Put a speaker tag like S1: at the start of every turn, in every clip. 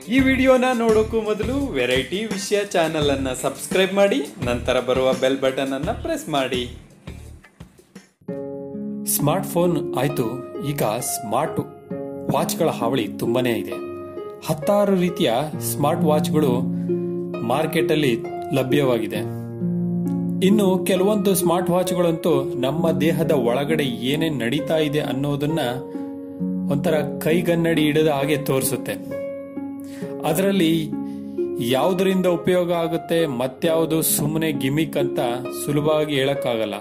S1: ಈ ವಿಡಿಯೋನ ನೋಡೋಕ್ಕೂ ಮೊದಲು ವೆರೈಟಿ ವಿಷಯ ಚಾನಲ್ ಅನ್ನ ಸಬ್ಸ್ಕ್ರೈಬ್ ಮಾಡಿ ನಂತರ ಬರುವ ಬೆಲ್ ಬಟನ್ ಅನ್ನ ಪ್ರೆಸ್ ಮಾಡಿ
S2: ಸ್ಮಾರ್ಟ್ ಫೋನ್ ಆಯ್ತು ಈಗ ಸ್ಮಾರ್ಟ್ ವಾಚ್ಗಳ ಹಾವಳಿ ತುಂಬಾನೇ ಇದೆ ಹತ್ತಾರು ರೀತಿಯ ಸ್ಮಾರ್ಟ್ ವಾಚ್ಗಳು ಮಾರ್ಕೆಟಲ್ಲಿ ಲಭ್ಯವಾಗಿದೆ ಇನ್ನು ಕೆಲವೊಂದು ಸ್ಮಾರ್ಟ್ ವಾಚ್ಗಳಂತೂ ನಮ್ಮ ದೇಹದ ಒಳಗಡೆ ಏನೇನ್ ನಡೀತಾ ಇದೆ ಅನ್ನೋದನ್ನ ಒಂಥರ ಕೈಗನ್ನಡಿ ಹಿಡಿದ ಹಾಗೆ ತೋರಿಸುತ್ತೆ ಅದರಲ್ಲಿ ಯಾವುದರಿಂದ ಉಪಯೋಗ ಆಗುತ್ತೆ ಮತ್ಯಾವುದು ಸುಮ್ಮನೆ ಗಿಮಿಕ್ ಅಂತ ಸುಲಭವಾಗಿ ಹೇಳಕ್ಕಾಗಲ್ಲ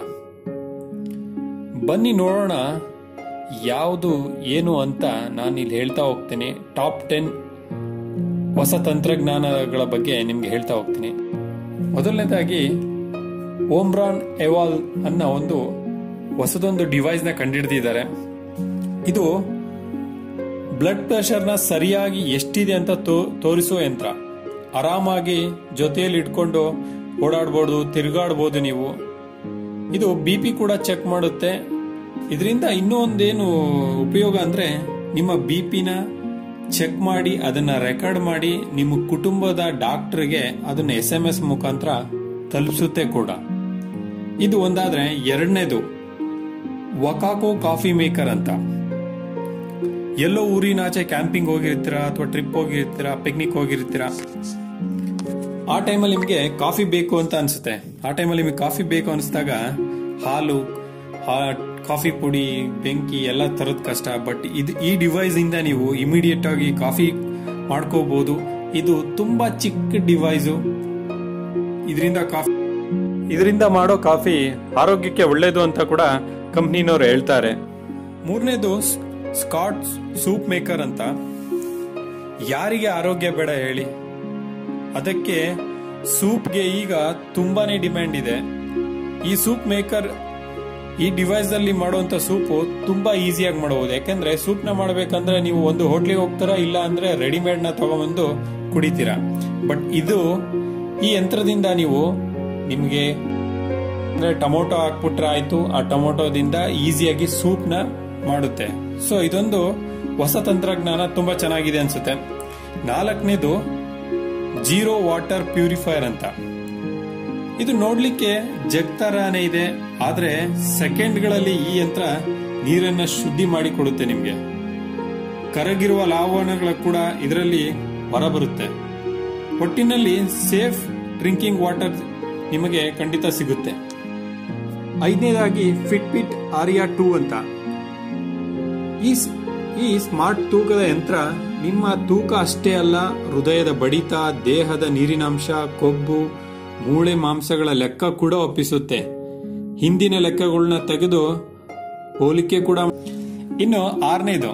S2: ಬನ್ನಿ ನೋಡೋಣ ಯಾವುದು ಏನು ಅಂತ ನಾನು ಇಲ್ಲಿ ಹೇಳ್ತಾ ಹೋಗ್ತೀನಿ ಟಾಪ್ ಟೆನ್ ಹೊಸ ತಂತ್ರಜ್ಞಾನಗಳ ಬಗ್ಗೆ ನಿಮ್ಗೆ ಹೇಳ್ತಾ ಹೋಗ್ತೀನಿ ಮೊದಲನೇದಾಗಿ ಓಮ್ರಾನ್ ಎವಾಲ್ ಅನ್ನೋ ಒಂದು ಹೊಸದೊಂದು ಡಿವೈಸ್ ನ ಕಂಡುಹಿಡಿದಿದ್ದಾರೆ ಇದು ಬ್ಲಡ್ ಪ್ರೆಷರ್ನ ಸರಿಯಾಗಿ ಎಷ್ಟಿದೆ ಅಂತ ತೋ- ತೋರಿಸುವ ಯಂತ್ರ ಆರಾಮಾಗಿ ಜೊತೆಯಲ್ಲಿ ಇಟ್ಕೊಂಡು ಓಡಾಡ್ಬೋದು ತಿರುಗಾಡ್ಬೋದು ನೀವು ಇದು ಬಿ ಪಿ ಕೂಡ ಚೆಕ್ ಮಾಡುತ್ತೆ ಇದರಿಂದ ಇನ್ನೂ ಒಂದೇನು ಉಪಯೋಗ ಅಂದ್ರೆ ನಿಮ್ಮ ಬಿ ಪಿನ ಚೆಕ್ ಮಾಡಿ ಅದನ್ನ ರೆಕಾರ್ಡ್ ಮಾಡಿ ನಿಮ್ಮ ಕುಟುಂಬದ ಡಾಕ್ಟರ್ಗೆ ಅದನ್ನ ಎಸ್ ಎಂ ಎಸ್ ಮುಖಾಂತರ ತಲುಪಿಸುತ್ತೆ ಕೂಡ ಇದು ಒಂದಾದ್ರೆ ಎರಡನೇದು ವಕಾಕೋ ಕಾಫಿ ಮೇಕರ್ ಅಂತ ಎಲ್ಲೋ ಊರಿನಾಚೆ ಕ್ಯಾಂಪಿಂಗ್ ಹೋಗಿರ್ತೀರಾ ಅಥವಾ ಟ್ರಿಪ್ ಹೋಗಿರ್ತೀರಾ ಪಿಕ್ನಿಕ್ ಹೋಗಿರ್ತೀರಾ ಆ ಟೈಮಲ್ಲಿ ನಿಮಗೆ ಕಾಫಿ ಬೇಕು ಅಂತ ಅನ್ಸುತ್ತೆ ಆ ಟೈಮಲ್ಲಿ ನಿಮಗೆ ಕಾಫಿ ಬೇಕು ಅನಿಸಿದಾಗ ಹಾಲು ಹಾ- ಕಾಫಿ ಪುಡಿ ಬೆಂಕಿ ಎಲ್ಲ ತರೋದ್ ಕಷ್ಟ ಬಟ್ ಇದು ಈ ಡಿವೈಸ್ ಇಂದ ನೀವು ಇಮಿಡಿಯೇಟ್ ಆಗಿ ಕಾಫಿ ಮಾಡ್ಕೋಬಹುದು ಇದು ತುಂಬಾ ಚಿಕ್ಕ ಡಿವೈಸು ಇದರಿಂದ ಕಾಫಿ ಇದರಿಂದ ಮಾಡೋ ಕಾಫಿ ಆರೋಗ್ಯಕ್ಕೆ ಒಳ್ಳೇದು ಅಂತ ಕೂಡ ಕಂಪ್ನಿನವ್ರು ಹೇಳ್ತಾರೆ ಮೂರನೇದು ಸ್ಕಾಟ್ ಸೂಪ್ ಮೇಕರ್ ಅಂತ ಯಾರಿಗೆ ಆರೋಗ್ಯ ಬೇಡ ಹೇಳಿ ಅದಕ್ಕೆ ಸೂಪ್ಗೆ ಈಗ ತುಂಬಾನೇ ಡಿಮ್ಯಾಂಡ್ ಇದೆ ಈ ಸೂಪ್ ಮೇಕರ್ ಈ ಡಿವೈಸ್ ಅಲ್ಲಿ ಮಾಡುವಂತ ಸೂಪು ತುಂಬಾ ಈಸಿಯಾಗಿ ಮಾಡಬಹುದು ಯಾಕಂದ್ರೆ ಸೂಪ್ ನ ಮಾಡಬೇಕಂದ್ರೆ ನೀವು ಒಂದು ಹೋಟ್ಲಿಗೆ ಹೋಗ್ತಾರಾ ಇಲ್ಲ ಅಂದ್ರೆ ರೆಡಿಮೇಡ್ ನ ತಗೊಂಬಂದು ಕುಡಿತೀರಾ ಬಟ್ ಇದು ಈ ಯಂತ್ರದಿಂದ ನೀವು ನಿಮ್ಗೆ ಅಂದ್ರೆ ಟೊಮೊಟೊ ಹಾಕ್ಬಿಟ್ರೆ ಆಯ್ತು ಆ ಟೊಮೊಟೊದಿಂದ ಈಸಿಯಾಗಿ ಸೂಪ್ ನ ಮಾಡುತ್ತೆ ಸೊ ಇದೊಂದು ಹೊಸ ತಂತ್ರಜ್ಞಾನ ತುಂಬಾ ಚೆನ್ನಾಗಿದೆ ಅನ್ಸುತ್ತೆ ನಾಲ್ಕನೇದು ಜೀರೋ ವಾಟರ್ ಪ್ಯೂರಿಫೈಯರ್ ಅಂತ ಇದು ನೋಡ್ಲಿಕ್ಕೆ ಜಗ್ ತರಾನೇ ಇದೆ ಆದ್ರೆ ಸೆಕೆಂಡ್ಗಳಲ್ಲಿ ಈ ಯಂತ್ರ ನೀರನ್ನ ಶುದ್ಧಿ ಮಾಡಿ ಕೊಡುತ್ತೆ ನಿಮ್ಗೆ ಕರಗಿರುವ ಲಾವಣಗಳು ಕೂಡ ಇದರಲ್ಲಿ ಹೊರಬರುತ್ತೆ ಒಟ್ಟಿನಲ್ಲಿ ಸೇಫ್ ಡ್ರಿಂಕಿಂಗ್ ವಾಟರ್ ನಿಮಗೆ ಖಂಡಿತ ಸಿಗುತ್ತೆ ಐದನೇದಾಗಿ ಫಿಟ್ಬಿಟ್ ಆರಿಯಾ ಟೂ ಅಂತ ಈ ಸ್- ಈ ಸ್ಮಾರ್ಟ್ ತೂಕದ ಯಂತ್ರ ನಿಮ್ಮ ತೂಕ ಅಷ್ಟೇ ಅಲ್ಲ ಹೃದಯದ ಬಡಿತ ದೇಹದ ನೀರಿನಾಂಶ ಕೊಬ್ಬು ಮೂಳೆ ಮಾಂಸಗಳ ಲೆಕ್ಕ ಕೂಡ ಒಪ್ಪಿಸುತ್ತೆ ಹಿಂದಿನ ಲೆಕ್ಕಗಳನ್ನ ತೆಗೆದು ಹೋಲಿಕೆ ಕೂಡ ಇನ್ನು ಆರನೇದು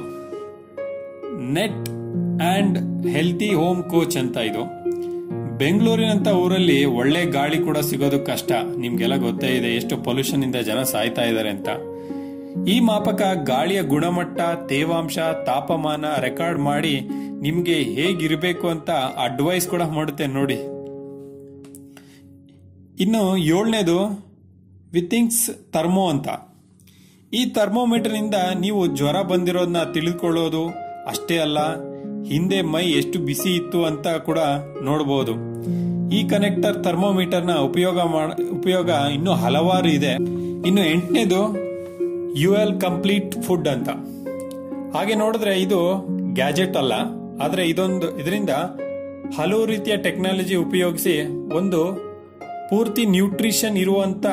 S2: net and healthy home coach ಅಂತ ಇದು ಬೆಂಗಳೂರಿನಂತ ಊರಲ್ಲಿ ಒಳ್ಳೆ ಗಾಳಿ ಕೂಡ ಸಿಗೋದು ಕಷ್ಟ ನಿಮ್ಗೆಲ್ಲ ಗೊತ್ತೇ ಇದೆ ಎಷ್ಟು ಪೊಲ್ಯೂಷನ್ ಇಂದ ಜನ ಸಾಯ್ತಾ ಇದ್ದಾರೆ ಅಂತ ಈ ಮಾಪಕ ಗಾಳಿಯ ಗುಣಮಟ್ಟ ತೇವಾಂಶ ತಾಪಮಾನ ರೆಕಾರ್ಡ್ ಮಾಡಿ ನಿಮ್ಗೆ ಹೇಗಿರಬೇಕು ಅಂತ ಅಡ್ವೈಸ್ ಕೂಡ ಮಾಡುತ್ತೆ ನೋಡಿ ಇನ್ನು ಏಳನೇದು ವಿಥಿಂಗ್ಸ್ ಥರ್ಮೋ ಅಂತ ಈ ಥರ್ಮೋಮೀಟರ್ನಿಂದ ನೀವು ಜ್ವರ ಬಂದಿರೋದನ್ನ ತಿಳಿದುಕೊಳ್ಳೋದು ಅಷ್ಟೇ ಅಲ್ಲ ಹಿಂದೆ ಮೈ ಎಷ್ಟು ಬಿಸಿ ಇತ್ತು ಅಂತ ಕೂಡ ನೋಡಬಹುದು ಈ ಕನೆಕ್ಟರ್ ಥರ್ಮೋಮೀಟರ್ನ ಉಪಯೋಗ ಮಾಡ ಉಪಯೋಗ ಇನ್ನೂ ಹಲವಾರು ಇದೆ ಇನ್ನು ಎಂಟನೇದು ಯು ಎಲ್ ಕಂಪ್ಲೀಟ್ ಫುಡ್ ಅಂತ ಹಾಗೆ ನೋಡಿದ್ರೆ ಇದು ಗ್ಯಾಜೆಟ್ ಅಲ್ಲ ಆದ್ರೆ ಇದೊಂದು ಇದರಿಂದ ಹಲವು ರೀತಿಯ ಟೆಕ್ನಾಲಜಿ ಉಪಯೋಗಿಸಿ ಒಂದು ಪೂರ್ತಿ ನ್ಯೂಟ್ರಿಷನ್ ಇರುವಂತ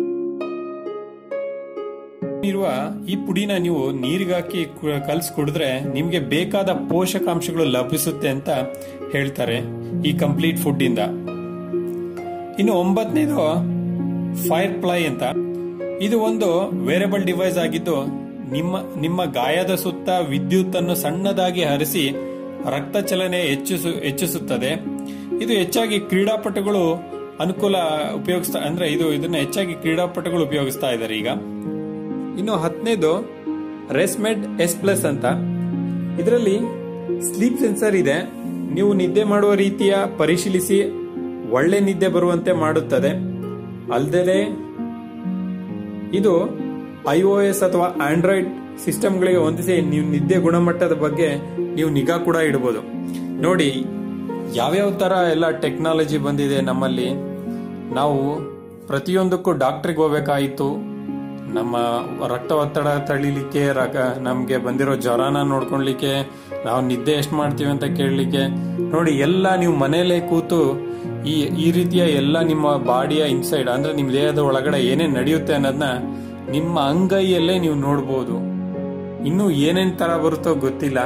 S2: ಇರುವ ಈ ಪುಡಿನ ನೀವು ನೀರಿಗಾಕಿ ಕಲ್ಸಿ ಕುಡಿದ್ರೆ ನಿಮ್ಗೆ ಬೇಕಾದ ಪೋಷಕಾಂಶಗಳು ಲಭಿಸುತ್ತೆ ಅಂತ ಹೇಳ್ತಾರೆ ಈ ಕಂಪ್ಲೀಟ್ ಫುಡ್ ಇಂದ ಇನ್ನು ಒಂಬತ್ತನೇದು ಫೈರ್ ಪ್ಲೈ ಅಂತ ಇದು ಒಂದು ವೇರಿಯಬಲ್ ಡಿವೈಸ್ ಆಗಿದ್ದು ನಿಮ್ಮ ನಿಮ್ಮ ಗಾಯದ ಸುತ್ತ ವಿದ್ಯುತ್ ಅನ್ನು ಸಣ್ಣದಾಗಿ ಹರಿಸಿ ರಕ್ತ ಚಲನೆ ಹೆಚ್ಚಿಸು ಹೆಚ್ಚಿಸುತ್ತದೆ ಇದು ಹೆಚ್ಚಾಗಿ ಕ್ರೀಡಾಪಟುಗಳು ಅನುಕೂಲ ಉಪಯೋಗಿಸ್ತಾ ಅಂದ್ರೆ ಇದು ಇದನ್ನ ಹೆಚ್ಚಾಗಿ ಕ್ರೀಡಾಪಟುಗಳು ಉಪಯೋಗಿಸ್ತಾ ಇದ್ದಾರೆ ಈಗ ಇನ್ನು ಹತ್ತನೇದು ರೆಸ್ಮೆಡ್ ಎಸ್ ಪ್ಲಸ್ ಅಂತ ಇದರಲ್ಲಿ ಸ್ಲೀಪ್ ಸೆನ್ಸರ್ ಇದೆ ನೀವು ನಿದ್ದೆ ಮಾಡುವ ರೀತಿಯ ಪರಿಶೀಲಿಸಿ ಒಳ್ಳೆ ನಿದ್ದೆ ಬರುವಂತೆ ಮಾಡುತ್ತದೆ ಅಲ್ಲದೆ ಇದು ಐಒಎಸ್ ಅಥವಾ ಆಂಡ್ರಾಯ್ಡ್ ಸಿಸ್ಟಮ್ಗಳಿಗೆ ಹೊಂದಿಸಿ ನೀವು ನಿದ್ದೆ ಗುಣಮಟ್ಟದ ಬಗ್ಗೆ ನೀವು ನಿಗಾ ಕೂಡ ಇಡಬಹುದು ನೋಡಿ ಯಾವ್ಯಾವ ತರ ಎಲ್ಲ ಟೆಕ್ನಾಲಜಿ ಬಂದಿದೆ ನಮ್ಮಲ್ಲಿ ನಾವು ಪ್ರತಿಯೊಂದಕ್ಕೂ ಡಾಕ್ಟ್ರಿಗೆ ಹೋಗ್ಬೇಕಾಯಿತು ನಮ್ಮ ರಕ್ತ ಒತ್ತಡ ತಳಿಲಿಕ್ಕೆ ರಕ ನಮಗೆ ಬಂದಿರೋ ಜ್ವರನ ನೋಡ್ಕೊಳ್ಲಿಕ್ಕೆ ನಾವು ನಿದ್ದೆ ಎಷ್ಟು ಮಾಡ್ತೀವಿ ಅಂತ ಕೇಳಲಿಕ್ಕೆ ನೋಡಿ ಎಲ್ಲ ನೀವು ಮನೆಯಲ್ಲೇ ಕೂತು ಈ ಈ ರೀತಿಯ ಎಲ್ಲ ನಿಮ್ಮ ಬಾಡಿಯ ಇನ್ಸೈಡ್ ಅಂದ್ರೆ ನಿಮ್ಮ ದೇಹದ ಒಳಗಡೆ ಏನೇನ್ ನಡೆಯುತ್ತೆ ಅನ್ನೋದನ್ನ ನಿಮ್ಮ ಅಂಗೈಯಲ್ಲೇ ನೀವು ನೋಡ್ಬೋದು ಇನ್ನು ಏನೇನ್ ತರ ಬರುತ್ತೋ ಗೊತ್ತಿಲ್ಲ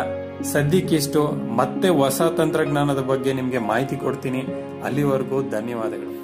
S2: ಸದ್ಯಕ್ಕಿಷ್ಟು ಮತ್ತೆ ಹೊಸ ತಂತ್ರಜ್ಞಾನದ ಬಗ್ಗೆ ನಿಮ್ಗೆ ಮಾಹಿತಿ ಕೊಡ್ತೀನಿ ಅಲ್ಲಿವರೆಗೂ ಧನ್ಯವಾದಗಳು